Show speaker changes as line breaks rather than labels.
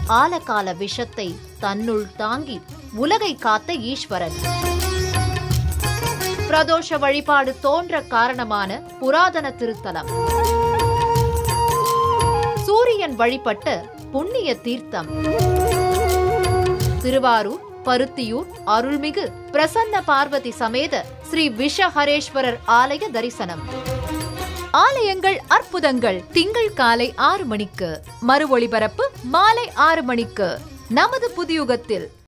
ஆலகால விஷத்தை தன்னுள் தாங்கி உலகை காத்த ஈஸ்வரன் பிரதோஷ வழிபாடு தோன்ற காரணமான புராதன திருத்தலம் சூரியன் வழிபட்ட புண்ணிய தீர்த்தம் திருவாரூர் பருத்தியூர் அருள்மிகு பிரசன்ன பார்வதி சமேத ஸ்ரீ விஷஹரேஸ்வரர் ஆலய தரிசனம் ஆலயங்கள் அற்புதங்கள் திங்கள் காலை ஆறு மணிக்கு மறு ஒளிபரப்பு மாலை ஆறு மணிக்கு நமது புதியுகத்தில்